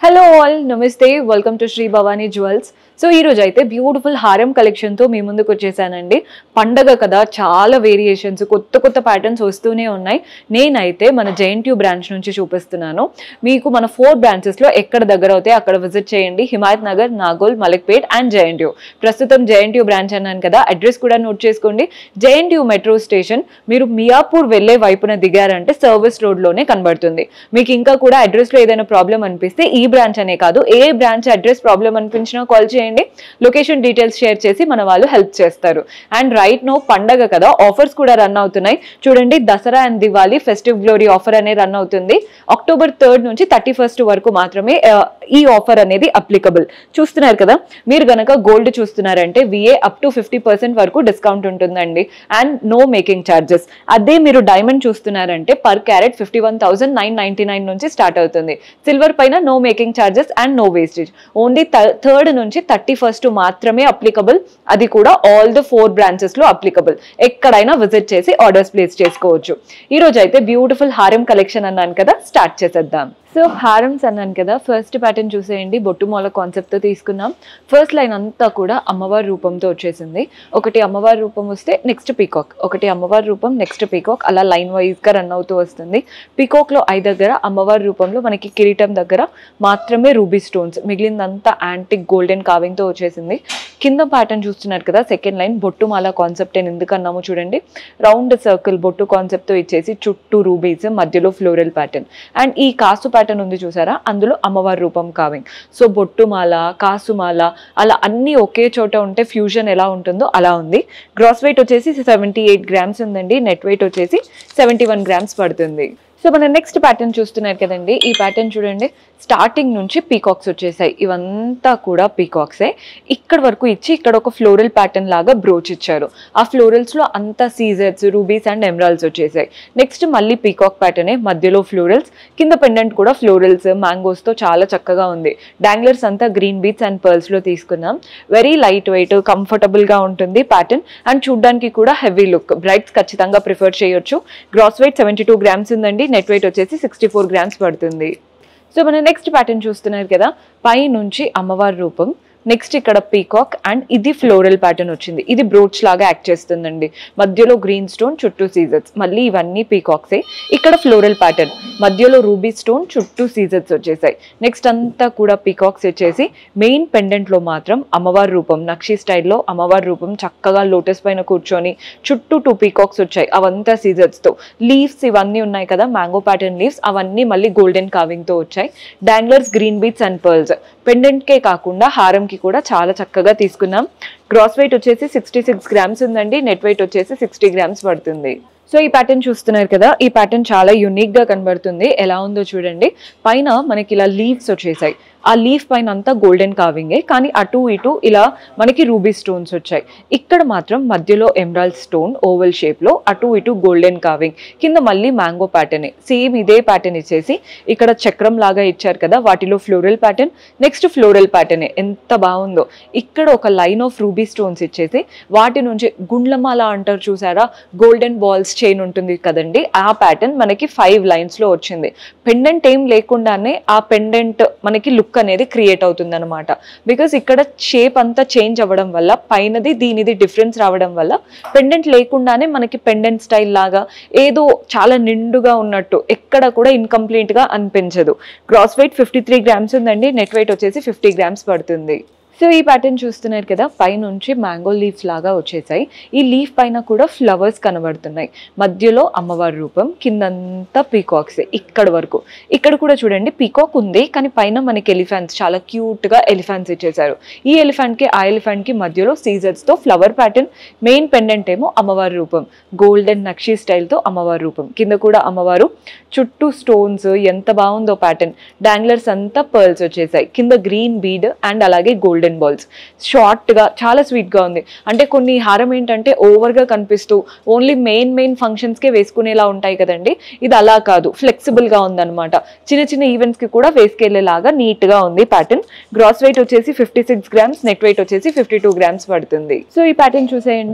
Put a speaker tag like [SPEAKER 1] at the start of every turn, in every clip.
[SPEAKER 1] hello all నమస్తే welcome to Shri Bhavani jewels so ఈ రోజు అయితే బ్యూటిఫుల్ హారం కలెక్షన్తో మీ ముందుకు వచ్చేసానండి పండగ కదా చాలా వేరియేషన్స్ కొత్త కొత్త ప్యాటర్న్స్ వస్తూనే ఉన్నాయి నేనైతే మన జేఎన్టీయూ బ్రాంచ్ నుంచి చూపిస్తున్నాను మీకు మన ఫోర్ బ్రాంచెస్లో ఎక్కడ దగ్గర అవుతాయి అక్కడ విజిట్ చేయండి హిమాయత్ నగర్ నాగోల్ మలక్పేట్ అండ్ జేఎన్టీయూ ప్రస్తుతం జేఎన్టీయూ బ్రాంచ్ అన్నాను కదా అడ్రస్ కూడా నోట్ చేసుకోండి జేఎన్టీయూ మెట్రో స్టేషన్ మీరు మియాపూర్ వెళ్ళే వైపున దిగారంటే సర్వీస్ రోడ్లోనే కనబడుతుంది మీకు ఇంకా కూడా అడ్రస్లో ఏదైనా ప్రాబ్లం అనిపిస్తే ఈ బ్రాంచ్ అనే కాదు ఏ బ్రాంచ్ అడ్రస్ ప్రాబ్లం అనిపించినా కాల్ చేయండి లొకేషన్ డీటెయిల్స్ షేర్ చేసి మన వాళ్ళు హెల్ప్ చేస్తారు అండ్ రైట్ నో పండగ కదా ఆఫర్స్ కూడా రన్ అవుతున్నాయి చూడండి Dasara and Diwali festive glory offer అనే రన్ అవుతుంది అక్టోబర్ థర్డ్ నుంచి థర్టీ ఫస్ట్ వరకు మాత్రమే ఆ, ఈ ఆఫర్ అనేది అప్లికబుల్ చూస్తున్నారు కదా మీరు గనక గోల్డ్ చూస్తున్నారంటే VA up to fifty percent వరకు డిస్కౌంట్ ఉంటుందండి అండ్ నో మేకింగ్ ఛార్జెస్ అదే మీరు డైమండ్ చూస్తున్నారంటే per carat fifty one thousand nine ninety nine నుంచి స్టార్ట్ అవుతుంది సిల్వర్ పైన no making charges and no wastage only third నుంచి థర్టీ ఫస్ట్ మాత్రమే అప్లికబుల్ అది కూడా ఆల్ ద ఫోర్ బ్రాంచెస్ లో అప్లికబుల్ ఎక్కడైనా విజిట్ చేసి ఆర్డర్స్ ప్లేస్ చేసుకోవచ్చు ఈ రోజు అయితే బ్యూటిఫుల్ హారం కలెక్షన్ అన్నాను కదా స్టార్ట్ చేసేద్దాం సో హారమ్స్ అన్నాను కదా ఫస్ట్ ప్యాటర్న్ చూసేయండి బొట్టుమూల కాన్సెప్ట్ తో తీసుకున్నాం ఫస్ట్ లైన్ అంతా కూడా అమ్మవారి రూపంతో వచ్చేసింది ఒకటి అమ్మవారి రూపం వస్తే నెక్స్ట్ పీకాక్ ఒకటి అమ్మవారి రూపం నెక్స్ట్ పీకాక్ అలా లైన్ వైజ్ గా రన్ అవుతూ వస్తుంది పీకాక్ లో ఐ దగ్గర అమ్మవారి రూపంలో మనకి కిరీటం దగ్గర మాత్రమే రూబీ స్టోన్స్ మిగిలిందంతా యాంటిక్ గోల్డెన్ కావింగ్ తో వచ్చేసింది కింద ప్యాటర్న్ చూస్తున్నారు కదా సెకండ్ లైన్ బొట్టుమాల కాన్సెప్ట్ అని ఎందుకన్నాము చూడండి రౌండ్ సర్కిల్ బొట్టు కాన్సెప్ట్ తో ఇచ్చేసి చుట్టూ రూబీస్ మధ్యలో ఫ్లోరల్ ప్యాటర్న్ అండ్ ఈ కాసు ప్యాటర్న్ ఉంది చూసారా అందులో అమ్మవారి రూపం కావింగ్ సో బొట్టుమాల కాసుమాల అలా అన్ని ఒకే చోట ఉంటే ఫ్యూజన్ ఎలా ఉంటుందో అలా ఉంది గ్రాస్ వెయిట్ వచ్చేసి సెవెంటీ ఎయిట్ గ్రామ్స్ ఉందండి నెట్ వెయిట్ వచ్చేసి సెవెంటీ వన్ గ్రామ్స్ పడుతుంది సో మన నెక్స్ట్ ప్యాటర్న్ చూస్తున్నారు కదండి ఈ ప్యాటర్న్ చూడండి స్టార్టింగ్ నుంచి పీకాక్స్ వచ్చేసాయి ఇవంతా కూడా పీకాక్సే ఇక్కడ వరకు ఇచ్చి ఇక్కడ ఒక ఫ్లోరల్ ప్యాటర్న్ లాగా బ్రోచ్ ఇచ్చారు ఆ ఫ్లోరల్స్ లో అంతా సీజర్స్ రూబీస్ అండ్ ఎమరాల్స్ వచ్చేసాయి నెక్స్ట్ మళ్ళీ పీకాక్ ప్యాటర్నే మధ్యలో ఫ్లోరల్స్ కింద పెండెంట్ కూడా ఫ్లోరల్స్ మ్యాంగోస్ తో చాలా చక్కగా ఉంది డాంగ్లర్స్ అంతా గ్రీన్ బీట్స్ అండ్ పర్ల్స్ లో తీసుకున్నాం వెరీ లైట్ వెయిట్ కంఫర్టబుల్ గా ఉంటుంది ప్యాటర్న్ అండ్ చూడడానికి కూడా హెవీ లుక్ బ్రైట్స్ ఖచ్చితంగా ప్రిఫర్ చేయొచ్చు gross weight seventy two grams ఉందండి నెట్ వెయిట్ వచ్చేసి సిక్స్టీ ఫోర్ గ్రామ్స్ పడుతుంది సో మన నెక్స్ట్ ప్యాటర్న్ చూస్తున్నారు కదా పై నుంచి అమ్మవారి రూపం నెక్స్ట్ ఇక్కడ పీకాక్ అండ్ ఇది ఫ్లోరల్ ప్యాటర్న్ వచ్చింది ఇది బ్రోచ్ లాగా యాక్ట్ చేస్తుందండి మధ్యలో గ్రీన్ స్టోన్ చుట్టూ సీజర్స్ మళ్ళీ ఇవన్నీ పీకాక్సే ఇక్కడ ఫ్లోరల్ ప్యాటర్న్ మధ్యలో రూబీ స్టోన్ చుట్టూ సీజర్స్ వచ్చేసాయి నెక్స్ట్ అంతా కూడా పీకాక్స్ వచ్చేసి మెయిన్ పెండెంట్ లో మాత్రం అమ్మవారి రూపం నక్షి స్టైల్లో అమ్మవారి రూపం చక్కగా లోటస్ పైన కూర్చొని చుట్టూ టూ పీకాక్స్ వచ్చాయి అవంతా సీజర్స్ తో లీవ్స్ ఇవన్నీ ఉన్నాయి కదా మ్యాంగో ప్యాటర్న్ లీవ్స్ అవన్నీ మళ్ళీ గోల్డెన్ కావింగ్ తో వచ్చాయి danglers green beads and pearls pendant కే కాకుండా హారంకి కూడా చాలా చక్కగా తీసుకున్నాం గ్రాస్ వెయిట్ వచ్చేసి సిక్స్టీ సిక్స్ గ్రామ్స్ ఉందండి నెట్ వెయిట్ వచ్చేసి సిక్స్టీ గ్రామ్స్ పడుతుంది సో ఈ ప్యాటర్న్ చూస్తున్నారు కదా ఈ ప్యాటర్న్ చాలా యునిక్ గా కనబడుతుంది ఎలా ఉందో చూడండి పైన మనకి ఇలా లీవ్స్ వచ్చేసాయి ఆ లీఫ్ పైన అంతా గోల్డెన్ కావింగే కానీ అటు ఇటు ఇలా మనకి రూబీ స్టోన్స్ వచ్చాయి ఇక్కడ మాత్రం మధ్యలో ఎమరాల్ స్టోన్ ఓవల్ షేప్ లో అటు ఇటు గోల్డెన్ కావింగ్ కింద మళ్ళీ మ్యాంగో ప్యాటర్న్ సేమ్ ఇదే ప్యాటర్న్ ఇచ్చేసి ఇక్కడ చక్రం లాగా ఇచ్చారు కదా వాటిలో floral pattern next floral pattern ఎంత బాగుందో ఇక్కడ ఒక లైన్ ఆఫ్ రూబీ స్టోన్స్ ఇచ్చేసి వాటి నుంచి గుండ్లమాల అంటారు చూసారా గోల్డెన్ బాల్స్ చైన్ ఉంటుంది కదండి ఆ ప్యాటర్న్ మనకి ఫైవ్ లైన్స్ లో వచ్చింది పెండెంట్ ఏం లేకుండానే ఆ పెండెంట్ మనకి లుక్ అనేది క్రియేట్ అవుతుంది అనమాట బికాస్ ఇక్కడ షేప్ అంతా చేంజ్ అవ్వడం వల్ల పైనది దీనిది డిఫరెన్స్ రావడం వల్ల పెండెంట్ లేకుండానే మనకి పెండెంట్ స్టైల్ లాగా ఏదో చాలా నిండుగా ఉన్నట్టు ఎక్కడ కూడా ఇన్కంప్లీట్ గా అనిపించదు gross weight fifty three grams ఉందండి నెట్ వెయిట్ వచ్చేసి ఫిఫ్టీ గ్రామ్స్ పడుతుంది సో ఈ ప్యాటర్న్ చూస్తున్నారు కదా పైనుంచి మ్యాంగో లీవ్స్ లాగా వచ్చేసాయి ఈ లీఫ్ పైన కూడా ఫ్లవర్స్ కనబడుతున్నాయి మధ్యలో అమ్మవారి రూపం కిందంతా పీకాక్స్ ఇక్కడ వరకు ఇక్కడ కూడా చూడండి పీకాక్ ఉంది కానీ పైన మనకి ఎలిఫెంట్స్ చాలా క్యూట్ గా ఎలిఫెంట్స్ ఇచ్చేసారు ఈ ఎలిఫెంట్ కి ఆ ఎలిఫెంట్ కి మధ్యలో సీజర్స్ తో ఫ్లవర్ ప్యాటర్న్ మెయిన్ పెండెంట్ ఏమో అమ్మవారి రూపం గోల్డెన్ నక్షి స్టైల్ తో అమ్మవారి రూపం కింద కూడా అమ్మవారు చుట్టూ స్టోన్స్ ఎంత బాగుందో ప్యాటర్న్ డాంగ్లర్స్ అంతా పర్ల్స్ వచ్చేసాయి కింద గ్రీన్ బీడ్ అండ్ అలాగే గోల్డెన్ బాల్స్ షార్ట్ గా చాలా స్వీట్ గా ఉంది అంటే కొన్ని హారం ఏంటంటే ఓవర్ గా కనిపిస్తూ ఓన్లీ మెయిన్ మెయిన్ ఫంక్షన్స్ కే వేసుకునేలా ఉంటాయి కదండి ఇది అలా కాదు ఫ్లెక్సిబుల్ గా ఉందన్నమాట చిన్న చిన్న ఈవెంట్స్ కి కూడా వేసుకెళ్లేలాగా నీట్ గా ఉంది ప్యాటర్న్ గ్రాస్ వెయిట్ వచ్చేసి fifty six grams net weight వచ్చేసి ఫిఫ్టీ టూ గ్రామ్స్ పడుతుంది సో ఈ ప్యాటర్న్ చూసేయండి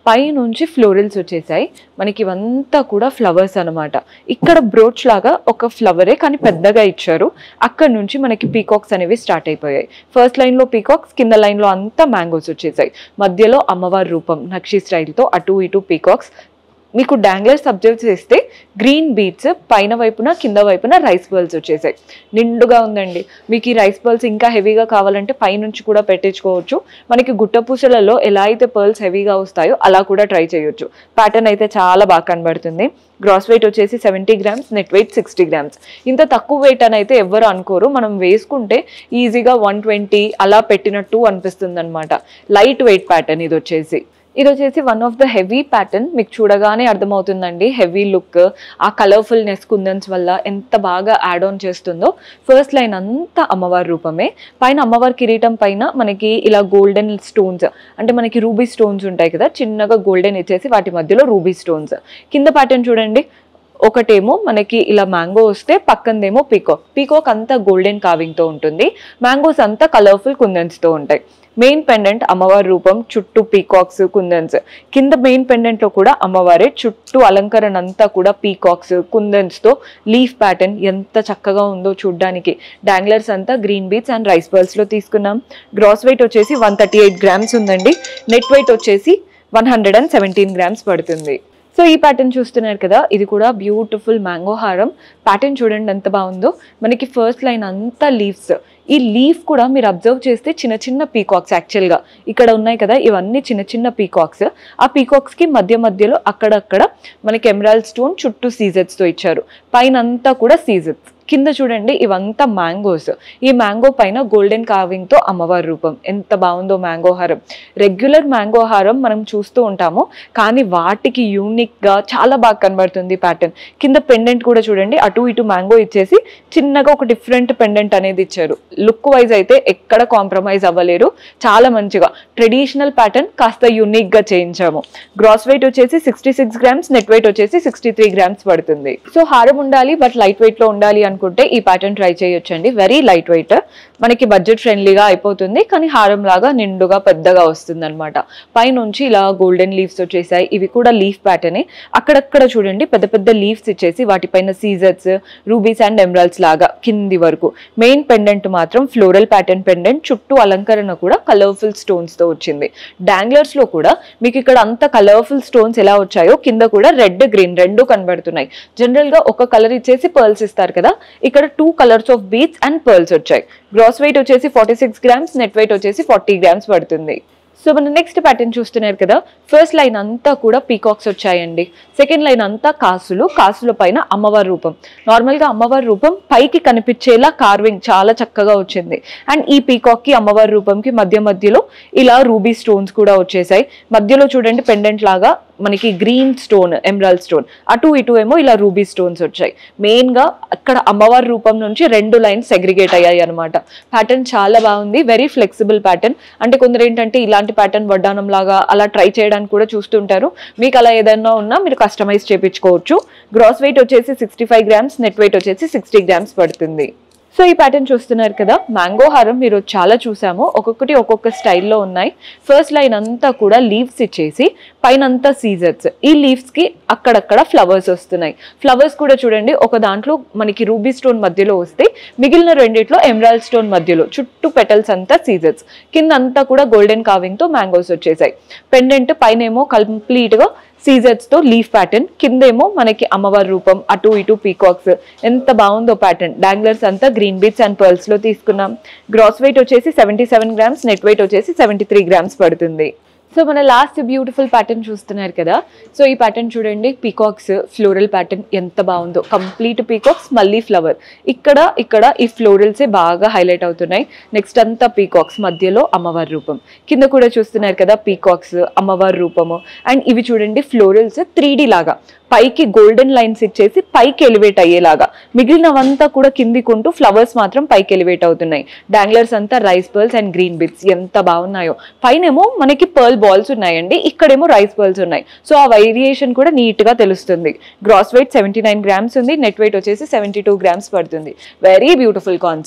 [SPEAKER 1] పైనుంచి ఫ్లోరల్స్ వచ్చేసాయి మనకి ఇవంతా కూడా ఫ్లవర్స్ అన్నమాట ఇక్కడ బ్రోచ్ లాగా ఒక ఫ్లవరే కానీ పెద్దగా ఇచ్చారు అక్కడ నుంచి మనకి పీకాక్స్ అనేవి స్టార్ట్ అయిపోయాయి ఫస్ట్ లైన్ లో పీకాక్స్ కింద లైన్ లో అంతా మ్యాంగోస్ వచ్చేసాయి మధ్యలో అమ్మవారి రూపం నక్షి స్టైల్తో అటు ఇటు పీకాక్స్ మీకు డాంగ్లర్స్ అబ్జర్వ్ చేస్తే గ్రీన్ బీట్స్ పైన వైపున కింద వైపున రైస్ పర్ల్స్ వచ్చేసాయి నిండుగా ఉందండి మీకు ఈ రైస్ పర్ల్స్ ఇంకా హెవీగా కావాలంటే పైనుంచి కూడా పెట్టించుకోవచ్చు మనకి గుట్టపూసలలో ఎలా అయితే పర్ల్స్ హెవీగా వస్తాయో అలా కూడా ట్రై చేయొచ్చు ప్యాటర్న్ అయితే చాలా బాగా కనబడుతుంది గ్రాస్ వెయిట్ వచ్చేసి seventy grams net weight sixty grams ఇంత తక్కువ వెయిట్ అని అయితే ఎవ్వరు అనుకోరు మనం వేసుకుంటే ఈజీగా వన్ ట్వంటీ అలా పెట్టినట్టు అనిపిస్తుంది అనమాట లైట్ వెయిట్ ప్యాటర్న్ ఇది వచ్చేసి ఇది వచ్చేసి one of the heavy pattern మీకు చూడగానే అర్థమవుతుందండి హెవీ లుక్ ఆ కలర్ఫుల్నెస్ కుందన్స్ వల్ల ఎంత బాగా యాడ్ ఆన్ చేస్తుందో ఫస్ట్ లైన్ అంతా అమ్మవారి రూపమే పైన అమ్మవారి కిరీటం పైన మనకి ఇలా గోల్డెన్ స్టోన్స్ అంటే మనకి రూబీ స్టోన్స్ ఉంటాయి కదా చిన్నగా గోల్డెన్ ఇచ్చేసి వాటి మధ్యలో రూబీ స్టోన్స్ కింద ప్యాటర్న్ చూడండి ఒకటేమో మనకి ఇలా మ్యాంగో వస్తే పక్కనదేమో పీకాక్ పీకాక్ అంతా గోల్డెన్ కావింగ్తో ఉంటుంది మ్యాంగోస్ అంతా కలర్ఫుల్ కుందన్స్తో ఉంటాయి మెయిన్ పెండెంట్ అమ్మవారి రూపం చుట్టూ పీకాక్స్ కుందన్స్ కింద మెయిన్ పెండెంట్ లో కూడా అమ్మవారే చుట్టూ అలంకరణ అంతా కూడా పీకాక్స్ కుందన్స్ తో లీఫ్ ప్యాటర్న్ ఎంత చక్కగా ఉందో చూడ్డానికి డాంగ్లర్స్ అంతా green beads and rice pearls లో తీసుకున్నాం గ్రాస్ వెయిట్ వచ్చేసి వన్ థర్టీ ఎయిట్ గ్రామ్స్ ఉందండి నెట్ వెయిట్ వచ్చేసి one hundred and seventeen grams పడుతుంది సో ఈ ప్యాటర్న్ చూస్తున్నారు కదా ఇది కూడా బ్యూటిఫుల్ మ్యాంగో హారం ప్యాటర్న్ చూడండి ఎంత బాగుందో మనకి ఫస్ట్ లైన్ అంతా లీవ్స్ ఈ లీఫ్ కూడా మీరు అబ్జర్వ్ చేస్తే చిన్న చిన్న పీకాక్స్ యాక్చువల్గా ఇక్కడ ఉన్నాయి కదా ఇవన్నీ చిన్న చిన్న పీకాక్స్ ఆ పీకాక్స్కి మధ్య మధ్యలో అక్కడక్కడ మనకి ఎమరాల్డ్ స్టోన్ చుట్టూ సీజెట్స్తో ఇచ్చారు పైన అంతా కూడా సీజెట్స్ కింద చూడండి ఇవంతా మ్యాంగోస్ ఈ మ్యాంగో పైన గోల్డెన్ కార్వింగ్ తో అమ్మవారి రూపం ఎంత బాగుందో మ్యాంగో హారం రెగ్యులర్ మ్యాంగో హారం మనం చూస్తూ ఉంటాము కానీ వాటికి యూనిక్ గా చాలా బాగా కనబడుతుంది ప్యాటర్న్ కింద పెండెంట్ కూడా చూడండి అటు ఇటు మ్యాంగో ఇచ్చేసి చిన్నగా ఒక డిఫరెంట్ పెండెంట్ అనేది ఇచ్చారు లుక్ వైజ్ అయితే ఎక్కడ కాంప్రమైజ్ అవ్వలేరు చాలా మంచిగా ట్రెడిషనల్ ప్యాటర్న్ కాస్త యూనిక్ గా చేయించాము గ్రాస్ వెయిట్ వచ్చేసి sixty six grams net weight వచ్చేసి సిక్స్టీ త్రీ గ్రామ్స్ పడుతుంది సో హారం ఉండాలి బట్ లైట్ వెయిట్ లో ఉండాలి అనుకుంటే ఈ ప్యాటర్న్ ట్రై చేయొచ్చండి వెరీ లైట్ వెయిట్ మనకి బడ్జెట్ ఫ్రెండ్లీగా అయిపోతుంది కానీ హారం లాగా నిండుగా పెద్దగా వస్తుంది అనమాట పైనుంచి ఇలా గోల్డెన్ లీవ్స్ వచ్చేసాయి ఇవి కూడా లీఫ్ ప్యాటర్నే అక్కడక్కడ చూడండి పెద్ద పెద్ద లీవ్స్ ఇచ్చేసి వాటిపైన సీజర్స్ రూబీస్ అండ్ ఎమరాల్డ్స్ లాగా కింది వరకు మెయిన్ పెండెంట్ మాత్రం ఫ్లోరల్ ప్యాటర్న్ పెండెంట్ చుట్టూ అలంకరణ కూడా కలర్ఫుల్ స్టోన్స్ తో వచ్చింది డాంగ్లర్స్ లో కూడా మీకు ఇక్కడ అంత కలర్ఫుల్ స్టోన్స్ ఎలా వచ్చాయో కింద కూడా రెడ్ గ్రీన్ రెండు కనబడుతున్నాయి జనరల్ గా ఒక కలర్ ఇచ్చేసి పర్ల్స్ ఇస్తారు కదా ఇక్కడ two colours of beads and pearls వచ్చాయి గ్రాస్ వెయిట్ వచ్చేసి forty six grams net weight వచ్చేసి ఫార్టీ గ్రామ్స్ పడుతుంది సో మన నెక్స్ట్ ప్యాటర్న్ చూస్తున్నారు కదా ఫస్ట్ లైన్ అంతా కూడా పీకాక్స్ వచ్చాయండి సెకండ్ లైన్ అంతా కాసులు కాసుల పైన అమ్మవారి రూపం నార్మల్గా అమ్మవారి రూపం పైకి కనిపించేలా కార్వింగ్ చాలా చక్కగా వచ్చింది అండ్ ఈ పీకాక్ కి అమ్మవారి రూపంకి మధ్య మధ్యలో ఇలా రూబీ స్టోన్స్ కూడా వచ్చేసాయి మధ్యలో చూడండి పెండెంట్ లాగా మనకి గ్రీన్ స్టోన్ ఎమరాల్డ్ స్టోన్ అటు ఇటు ఏమో ఇలా రూబీ స్టోన్స్ వచ్చాయి మెయిన్ గా అక్కడ అమ్మవారి రూపం నుంచి రెండు లైన్స్ సెగ్రిగేట్ అయ్యాయి అనమాట ప్యాటర్న్ చాలా బాగుంది వెరీ ఫ్లెక్సిబుల్ ప్యాటర్న్ అంటే కొందరు ఏంటంటే ఇలాంటి ప్యాటర్న్ వడ్డానం లాగా అలా ట్రై చేయడానికి కూడా చూస్తుంటారు మీకు అలా ఏదైనా ఉన్నా మీరు కస్టమైజ్ చేయించుకోవచ్చు గ్రాస్ వెయిట్ వచ్చేసి sixty five grams net weight వచ్చేసి సిక్స్టీ గ్రామ్స్ పడుతుంది సో ఈ ప్యాటర్న్ చూస్తున్నారు కదా మ్యాంగో హారం మీరు చాలా చూసాము ఒక్కొక్కటి ఒక్కొక్క స్టైల్లో ఉన్నాయి ఫస్ట్ లైన్ అంతా కూడా లీవ్స్ ఇచ్చేసి పైన అంతా సీజర్స్ ఈ లీవ్స్ కి అక్కడక్కడ ఫ్లవర్స్ వస్తున్నాయి ఫ్లవర్స్ కూడా చూడండి ఒక దాంట్లో మనకి రూబీ స్టోన్ మధ్యలో వస్తే మిగిలిన రెండిట్లో ఎమరాల్డ్ స్టోన్ మధ్యలో చుట్టూ పెటల్స్ అంతా సీజర్స్ కింద అంతా కూడా గోల్డెన్ కావింగ్ తో మ్యాంగోస్ వచ్చేసాయి పెండెంట్ పైన ఏమో కంప్లీట్ గా సీజర్స్ తో లీఫ్ ప్యాటర్న్ కిందేమో మనకి అమ్మవారి రూపం అటు ఇటు పీకాక్స్ ఎంత బాగుందో ప్యాటర్న్ డాంగ్లర్స్ అంతా గ్రీన్ బీట్స్ అండ్ పర్ల్స్ లో తీసుకున్నాం గ్రాస్ వెయిట్ వచ్చేసి seventy seven grams net weight వచ్చేసి సెవెంటీ త్రీ గ్రామ్స్ పడుతుంది సో మన లాస్ట్ బ్యూటిఫుల్ ప్యాటర్న్ చూస్తున్నారు కదా సో ఈ ప్యాటర్న్ చూడండి పీకాక్స్ ఫ్లోరల్ ప్యాటర్న్ ఎంత బాగుందో కంప్లీట్ పీకాక్స్ మళ్ళీ ఫ్లవర్ ఇక్కడ ఇక్కడ ఈ ఫ్లోరల్సే బాగా హైలైట్ అవుతున్నాయి నెక్స్ట్ అంతా పీకాక్స్ మధ్యలో అమ్మవారి రూపం కింద కూడా చూస్తున్నారు కదా పీకాక్స్ అమ్మవారి రూపము అండ్ ఇవి చూడండి ఫ్లోరల్స్ త్రీ లాగా పైకి గోల్డెన్ లైన్స్ ఇచ్చేసి పైకి ఎలివేట్ అయ్యేలాగా మిగిలినవంతా కూడా కిందికుంటూ ఫ్లవర్స్ మాత్రం పైకి ఎలివేట్ అవుతున్నాయి డాంగ్లర్స్ అంతా rice pearls and green beads ఎంత బాగున్నాయో పైనేమో మనకి పర్ల్ బాల్స్ ఉన్నాయండి ఇక్కడేమో రైస్ పర్ల్స్ ఉన్నాయి సో ఆ వేరియేషన్ కూడా నీట్ గా తెలుస్తుంది gross weight seventy nine grams ఉంది నెట్ వెయిట్ వచ్చేసి సెవెంటీ టూ గ్రామ్స్ పడుతుంది వెరీ బ్యూటిఫుల్ కాన్సెప్ట్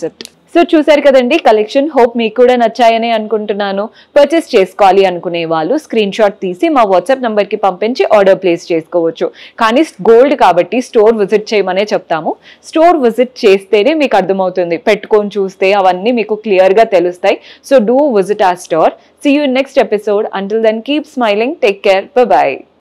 [SPEAKER 1] సో చూసారు కదండి కలెక్షన్ హోప్ మీకు కూడా నచ్చాయని అనుకుంటున్నాను పర్చేస్ చేసుకోవాలి అనుకునే వాళ్ళు స్క్రీన్ షాట్ తీసి మా వాట్సాప్ నంబర్కి పంపించి ఆర్డర్ ప్లేస్ చేసుకోవచ్చు కానీ గోల్డ్ కాబట్టి స్టోర్ విజిట్ చేయమనే చెప్తాము స్టోర్ విజిట్ చేస్తేనే మీకు అర్థమవుతుంది పెట్టుకొని చూస్తే అవన్నీ మీకు క్లియర్గా తెలుస్తాయి సో డూ విజిట్ ఆ store see you next episode until then keep smiling take care bye